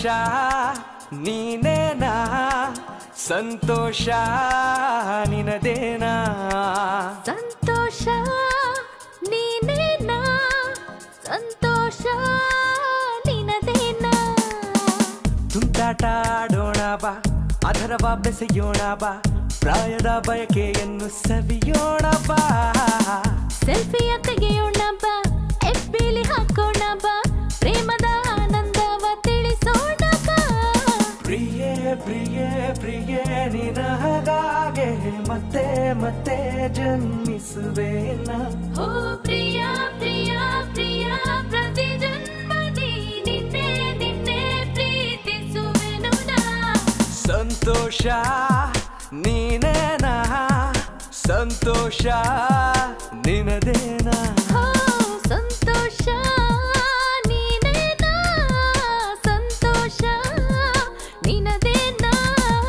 ಸಂತೋಷ ನೀನೇನಾ ಸಂತೋಷ ನಿನದೇನಾ ಸಂತೋಷ ನೀನೇನಾ ಸಂತೋಷ ನಿನದೇನಾ ತುಂಟಾಟ ಆಡೋಣ ಬಾ ಅದರವ ಬೆಸೆಯೋಣ ಬಾ ಪ್ರಾಯದ ಬಯಕೆಯನ್ನು ಸವಿಯೋಣ ಬಾ ಸೆಲ್ಫಿಯ ತೆಗೆಯೋಣ ಬಾ ಎಫ್ಬಿಲಿ ಹಾಕೋಣ ಬಾ ಪ್ರೇಮದ ಆನಂದವ ತಿಳಿಸೋಣ ಬಾ ಪ್ರಿಯೇ ಪ್ರಿಯೇ ಪ್ರಿಯೇ ನಿನಗಾಗೆ ಮತ್ತೆ ಮತ್ತೆ ಜನ್ಮಿಸುವೇನಾ ಓ ಪ್ರಿಯ ಪ್ರಿಯ ಪ್ರಿಯ ಪ್ರತಿ ಜನ್ಮದಿ ನಿನ್ನೆ ನಿನ್ನೆ ಪ್ರೀತಿಸುವೆನು ನಾ ಸಂತೋಷ ನೀನೇನಾ ಸಂತೋಷ ನಿನದೇನಾ ಓ ಸಂತೋಷ ನೀನೇನಾ ಸಂತೋಷ ನಿನದೇನಾ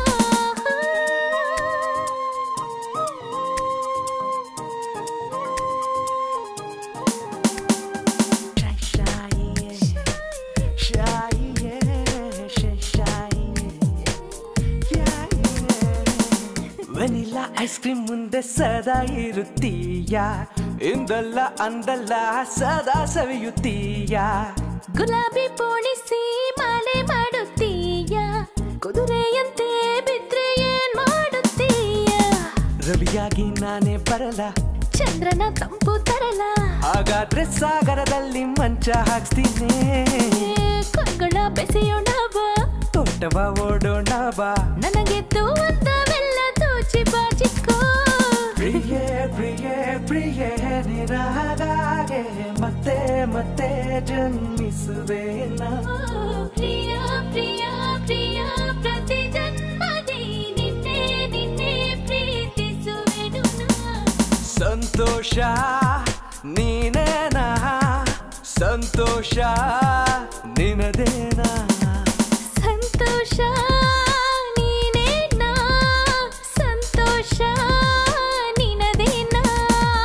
ವೆನಿಲಾ ಐಸ್ ಕ್ರೀಮ್ ಮುಂದೆ ಸದಾ ಇರುತ್ತೀಯ ಇಂದಲ್ಲ ಅಂದಲ್ಲ ಸದಾ ಸವಿಯುತ್ತೀಯ ಗುಲಾಬಿ ಪೋಣಿಸಿ ಮಾಲೆ ಮಾಡುತ್ತೀಯ ಕುದುರೆಯಂತೆ ಬಿದ್ರೆ ಏನ್ ಮಾಡುತ್ತೀಯ ರವಿಯಾಗಿ ನಾನೇ ಬರಲ ಚಂದ್ರನ ತಂಪು ತರಲ ಹಾಗಾದ್ರೆ ಸಾಗರದಲ್ಲಿ ಮಂಚ ಹಾಕ್ಸ್ತೀನಿ ಕಣ್ಗಳ ಬೆಸೆಯೋಣ ಬಾ ತೋಟವ ಓಡೋಣ ಬಾ ನನಗೆದ್ದು ಒಂದವೆಲ್ಲ ತೋಚಿ ಬಾಚಿಕೋ ಪ್ರಿಯೇ ಪ್ರಿಯೇ ಪ್ರಿಯೇ ನಿನಗಾಗೆ ಮತ್ತೆ ಮತ್ತೆ ಜನ್ಮಿಸುವೇನಾ ಪ್ರಿಯ ಪ್ರಿಯ ಪ್ರಿಯ ಪ್ರತಿ ಜನ್ಮದಿ ನಿನ್ನೆ ನಿನ್ನೆ ಪ್ರೀತಿಸುವೆನು ನಾ. ಸಂತೋಷ ನೀನೇನಾ ಸಂತೋಷ ನಿನದೇನಾ ಸಂತೋಷ ನೀನೇನಾ ಸಂತೋಷ ನಿನದೇನಾ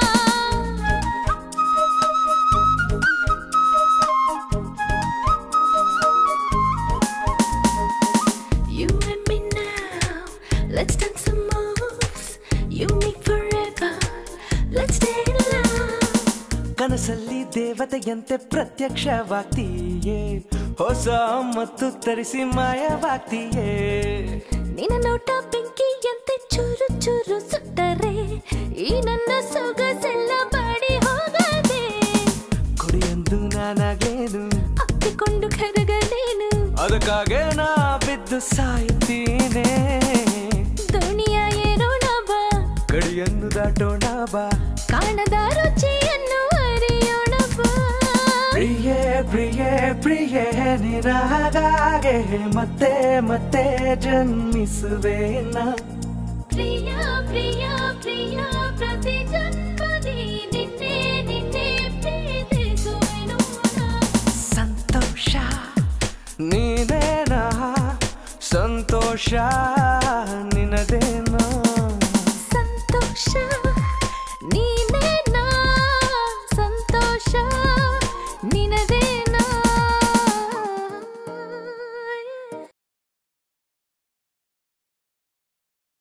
You and me now, let's dance some moves. You me forever, let's stay in love. ಕನಸಲ್ಲಿ ದೇವತೆಯಂತೆ ಪ್ರತ್ಯಕ್ಷವಾಗ್ತೀಯೇ ಹೊಸ ಮತ್ತು ತರಿಸಿ ಮಾಯವಾಗ್ತೀಯೇ ನಿನ್ನ ನೋಟ ಬೆಂಕಿಯಂತೆ ಚೂರು ಚೂರು ಸುಟ್ಟರೆ ಈ ನನ್ನ ಸೊಗಸೆಲ್ಲ ಬಾಡಿ ಹೋಗದೆ ಕುಡಿಯೊಂದು ನಾನಾಗೇನು ಅಪ್ಪಿಕೊಂಡು ಕರಗಲೇನು ಅದಕ್ಕಾಗೆ ನಾ ಬಿದ್ದು ಸಾಯುತ್ತೀನಿ ದೋಣಿಯ ಏರೋಣ ಬಾ ಗಡಿಯನ್ನು ದಾಟೋಣ ಬಾ ಕಾಣದ ರುಚಿಯನ್ನು ಅರಿಯೋಣ ಬಾ ಪ್ರಿಯೇ ಪ್ರಿಯೇ ಪ್ರಿಯೇ ನಿನಗಾಗೆ ಮತ್ತೆ ಮತ್ತೆ ಜನ್ಮಿಸುವೇನಾ ಪ್ರಿಯ ಪ್ರಿಯ ಪ್ರಿಯ ಪ್ರತಿ ಜನ್ಮದಿ ನಿನ್ನೆ ನಿನ್ನೆ ಪ್ರೀತಿಸುವೆನು ನಾ. ಸಂತೋಷ ನೀನೇನಾ ಸಂತೋಷ ನಿನದೇನಾ